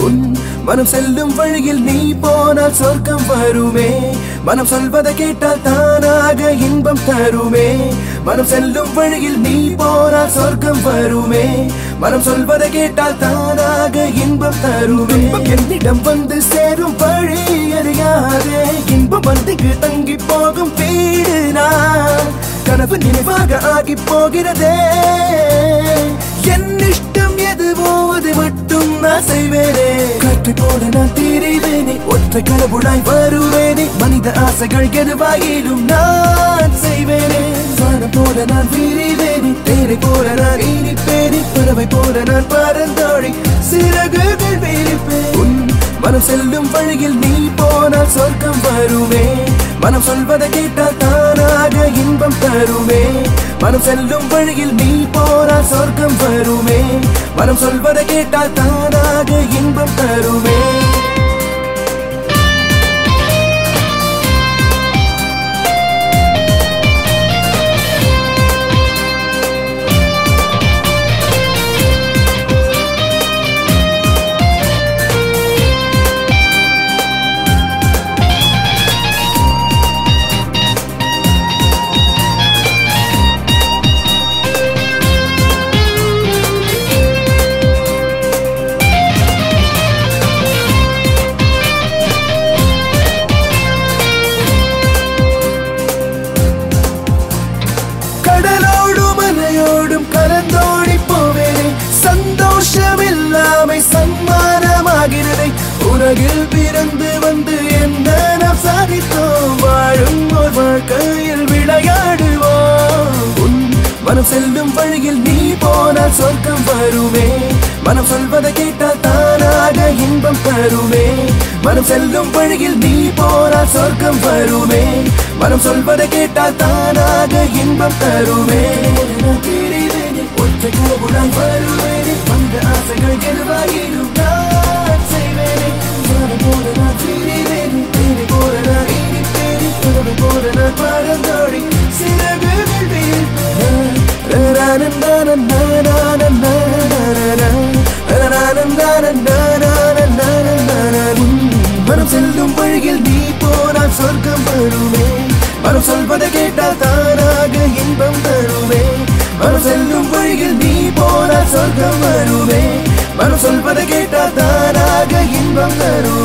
உன் மனம் செல்லும் வழியில் நீ போனால் சொர்க்கம் வருமே மனம் சொல்வதை கேட்டால் தானாக இன்பம் தருமே மனம் செல்லும் வழியில் நீ போனால் சொர்க்கம் வருமே மனம் சொல்வதை கேட்டால் தானாக இன்பம் தருமே என்னிடம் வந்து சேரும் வழி அறியாதே இன்பம் வந்து தங்கி போகும் வீடு நான் கனவு நினைவாக ஆகி போகிறதே என் இஷ்டம் எதுவோ அது மட்டும் நான் செய்வேனே காற்றை போல நான் திரிவேனே ஒற்றை கடவுளாய் வருவேனே மனித ஆசைகள் எதுவாயிலும் நான் செய்வேனே வானம் போல நான் விரிவேனே தேரை போல நான் இனிப்பேனே பறவை போல நான் பறந்தோழி சிறகுகள் விரிப்பேன் உன் மனம் செல்லும் வழியில் நீ போனால் சொர்க்கம் வருமே மனம் சொல்வதை கேட்டால் தானாக இன்பம் தருமே மனம் செல்லும் வழியில் நீ போனால் சொர்க்கம் வருமே மனம் சொல்வதை கேட்டால் தானாக இன்பம் தருமே கடலோடும் மலையோடும் கலந்தோடி போவேனே சந்தோஷம் இல்லாமை சம்மானமாகிறதை உலகில் பிறந்து வந்து என்ன நாம் சாதித்தோம் வாழும் ஒரு வாழ்க்கையில் விளையாடுவோம் உன் மனம் செல்லும் வழியில் நீ போனால் சொர்க்கம் வருமே மனம் சொல்வதை கேட்டால் தானாக இன்பம் தருமே மனம் செல்லும் வழியில் நீ போனால் சொர்க்கம் வருமே மனம் சொல்வதை கேட்டால் தானாக இன்பம் தருமே நான் திரிவேனே, ஒற்றை கடவுளாய் வருவேனே அந்த ஆசைகள் எதுவாயினும் நான் செய்வேனே வானம் போல நான் திரிவேனே தேனை போல நான் இனிப்பேனே பறவை போல நான் பறந்தோடி சிறகுகள் வீழ்ப்பேன் மனம் செல்லும் வழியில் நீ போனால் சொர்க்கம் வருமே மனம் சொல்வதை கேட்டால் தானாக இன்பம் தருமே மனம் செல்லும் வழியில் நீ போனால் சொர்க்கம் வருமே மனம் சொல்வதை கேட்டால் தானாக இன்பம் தருமே